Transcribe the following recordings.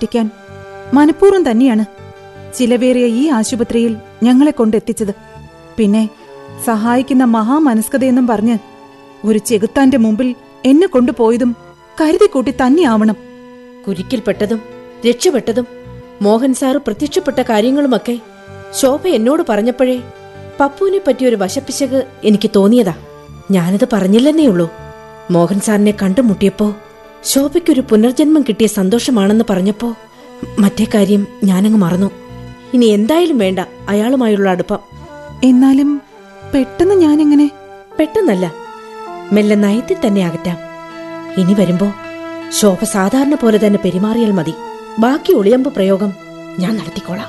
പറ്റിക്കാൻ മനഃപൂർവ്വം തന്നെയാണ് ചിലവേറിയ ഈ ആശുപത്രിയിൽ ഞങ്ങളെ കൊണ്ടെത്തിച്ചത് പിന്നെ സഹായിക്കുന്ന മഹാമനസ്കതയെന്നും പറഞ്ഞ് ഒരു ചെകുത്താന്റെ മുമ്പിൽ എന്നെ കൊണ്ടുപോയതും കരുതിക്കൂട്ടി തന്നെയാവണം കുരുക്കിൽപ്പെട്ടതും രക്ഷപ്പെട്ടതും മോഹൻ സാറ് പ്രത്യക്ഷപ്പെട്ട കാര്യങ്ങളുമൊക്കെ ശോഭ എന്നോട് പറഞ്ഞപ്പോഴേ പപ്പുവിനെ പറ്റിയൊരു വശപ്പിശക് എനിക്ക് തോന്നിയതാ ഞാനത് പറഞ്ഞില്ലെന്നേ ഉള്ളൂ മോഹൻ സാറിനെ കണ്ടുമുട്ടിയപ്പോ ശോഭയ്ക്കൊരു പുനർജന്മം കിട്ടിയ സന്തോഷമാണെന്ന് പറഞ്ഞപ്പോ മറ്റേ കാര്യം ഞാനങ്ങ് മറന്നു ഇനി എന്തായാലും വേണ്ട അയാളുമായുള്ള അടുപ്പം എന്നാലും പെട്ടെന്ന് ഞാനെങ്ങനെ പെട്ടെന്നല്ല മെല്ലെ നയത്തിൽ തന്നെ അകറ്റാം ഇനി വരുമ്പോ ശോഭ സാധാരണ പോലെ തന്നെ പെരുമാറിയാൽ മതി ബാക്കി ഒളിയമ്പ് പ്രയോഗം ഞാൻ നടത്തിക്കോളാം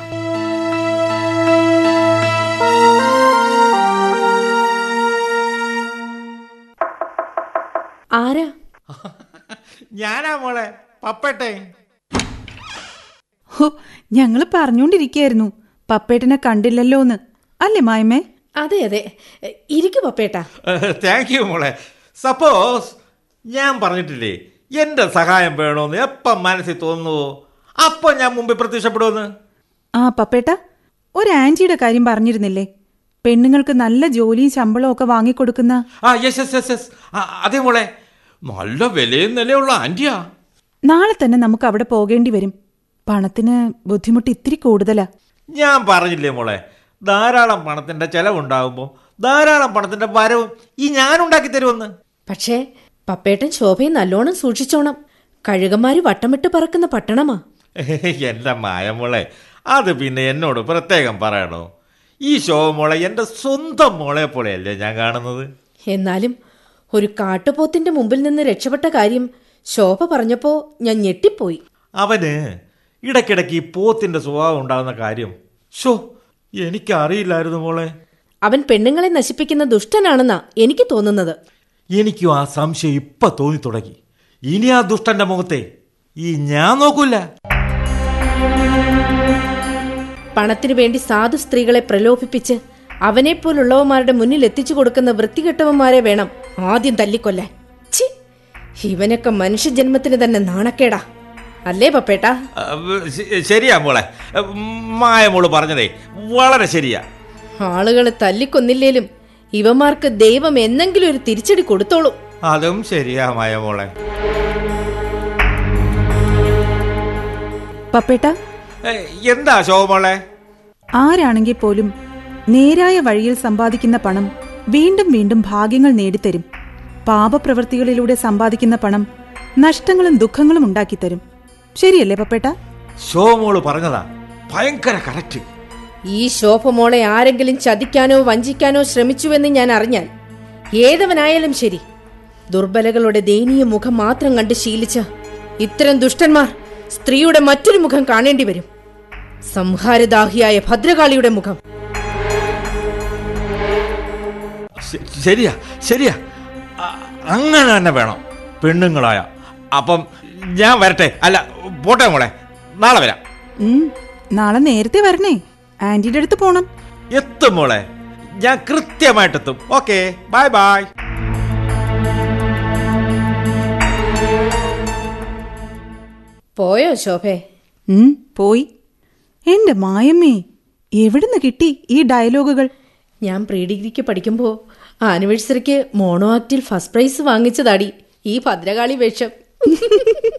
ആരാ ഞാനാ മോളെ പപ്പട്ടെ ഹോ ഞങ്ങള് പറഞ്ഞോണ്ടിരിക്കായിരുന്നു പപ്പേട്ടനെ കണ്ടില്ലല്ലോന്ന് അല്ലേ മായമ്മേ അതെ അതെ ഇരിക്കു പപ്പേട്ടാ താങ്ക് യു മോളെ സപ്പോസ് ഞാൻ പറഞ്ഞിട്ടില്ലേ എൻ്റെ സഹായം വേണമെന്ന് എപ്പം മനസ്സിൽ തോന്നുന്നുവോ അപ്പം ഞാൻ മുമ്പിൽ പ്രത്യക്ഷപ്പെടുമെന്ന് ആ പപ്പേട്ട ഒരു ആന്റിയുടെ കാര്യം പറഞ്ഞിരുന്നില്ലേ പെണ്ണുങ്ങൾക്ക് നല്ല ജോലിയും ശമ്പളവും ഒക്കെ വാങ്ങിക്കൊടുക്കുന്ന ആ യെസ് യെസ് യെസ് യെസ് അതെ മോളെ നല്ല വിലയും നിലയുള്ള ആൻറ്റിയാ നാളെ തന്നെ നമുക്ക് അവിടെ പോകേണ്ടി വരും പണത്തിന് ബുദ്ധിമുട്ട് ഇത്തിരി കൂടുതലാ ഞാൻ പറഞ്ഞില്ലേ മോളെ ധാരാളം പണത്തിൻ്റെ ചെലവുണ്ടാകുമ്പോൾ ധാരാളം പണത്തിൻ്റെ വരവും ഈ ഞാൻ ഉണ്ടാക്കി തരുമെന്ന് പക്ഷേ പപ്പേട്ടൻ ശോഭയെ നല്ലോണം സൂക്ഷിച്ചോണം കഴുകന്മാര് വട്ടമിട്ട് പറക്കുന്ന പട്ടണമാ എൻ്റെ മായമോളെ അത് പിന്നെ എന്നോട് പ്രത്യേകം പറയണോ ഈ ഷോ മോളെ എൻ്റെ സ്വന്തം മോളെ പോലെയല്ലേ ഞാൻ കാണുന്നത് എന്നാലും ഒരു കാട്ടുപോത്തിന്റെ മുമ്പിൽ നിന്ന് രക്ഷപ്പെട്ട കാര്യം ശോഭ പറഞ്ഞപ്പോ ഞാൻ ഞെട്ടിപ്പോയി അവന് ഇടയ്ക്കിടയ്ക്ക് ഈ പോത്തിൻ്റെ സ്വഭാവം ഉണ്ടാകുന്ന കാര്യം ഷോ എനിക്കറിയില്ലായിരുന്നു മോളെ അവൻ പെണ്ണുങ്ങളെ നശിപ്പിക്കുന്ന ദുഷ്ടനാണെന്നാ എനിക്ക് തോന്നുന്നത് എനിക്കും ആ സംശയം ഇപ്പം തോന്നി തുടങ്ങി ഇനി ആ ദുഷ്ടന്റെ മുഖത്തെ ഈ ഞാൻ നോക്കൂല പണത്തിനു വേണ്ടി സാധു സ്ത്രീകളെ പ്രലോഭിപ്പിച്ച് അവനെപ്പോലുള്ളവന്മാരുടെ മുന്നിൽ എത്തിച്ചു കൊടുക്കുന്ന വൃത്തികെട്ടവന്മാരെ വേണം ആദ്യം തല്ലിക്കൊല്ലാൻ ഛി ഇവനൊക്കെ മനുഷ്യജന്മത്തിന് തന്നെ നാണക്കേടാ അല്ലേ പപ്പേട്ടാ അഹ് ശ- ശരിയാ മോളെ മായമോള് പറഞ്ഞതേ വളരെ ശരിയാ ആളുകളെ തല്ലിക്കൊന്നില്ലേലും ഇവന്മാർക്ക് ദൈവം എന്നെങ്കിലും ഒരു തിരിച്ചടി കൊടുത്തോളും അതും ശരിയാ മായമോളെ പപ്പേട്ട ഏയ്, എന്താ ശോഭമോളെ ആരാണെങ്കിൽ പോലും നേരായ വഴിയിൽ സമ്പാദിക്കുന്ന പണം വീണ്ടും വീണ്ടും ഭാഗ്യങ്ങൾ നേടിത്തരും പാപപ്രവൃത്തികളിലൂടെ സമ്പാദിക്കുന്ന പണം നഷ്ടങ്ങളും ദുഃഖങ്ങളും ഉണ്ടാക്കിത്തരും ശരിയല്ലേ പപ്പേട്ട ശോഭമോള് പറഞ്ഞതാ ഭയങ്കര കറക്റ്റ് ഈ ശോഭ മോളെ ആരെങ്കിലും ചതിക്കാനോ വഞ്ചിക്കാനോ ശ്രമിച്ചുവെന്ന് ഞാൻ അറിഞ്ഞാൽ ഏതവനായാലും ശരി ദുർബലകളുടെ ദയനീയ മുഖം മാത്രം കണ്ട് ശീലിച്ച ഇത്തരം ദുഷ്ടന്മാർ സ്ത്രീയുടെ മറ്റൊരു മുഖം കാണേണ്ടി വരും സംഹാരദാഹിയായ ഭദ്രകാളിയുടെ മുഖം ശ- ശരിയാ ശരിയാ അ- അങ്ങനെ തന്നെ വേണം പെണ്ണുങ്ങളായ അപ്പം ഞാൻ വരട്ടെ അല്ല പോട്ടെ മോളെ നാളെ വരാം ഉം നാളെ നേരത്തെ വരണേ ആന്റിയുടെ അടുത്ത് പോണം എത്തും മോളെ ഞാൻ കൃത്യമായിട്ടെത്തും ഓക്കെ ബൈ ബൈ പോയോ ശോഭേ ഉം പോയി എന്റെ മായമ്മേ എവിടുന്ന് കിട്ടി ഈ ഡയലോഗുകൾ ഞാൻ പ്രീ ഡിഗ്രിക്ക് പഠിക്കുമ്പോൾ ആനിവേഴ്സറിക്ക് മോണോ ആക്റ്റിൽ ഫസ്റ്റ് പ്രൈസ് വാങ്ങിച്ചതാടി ഈ ഭദ്രകാളി വേഷം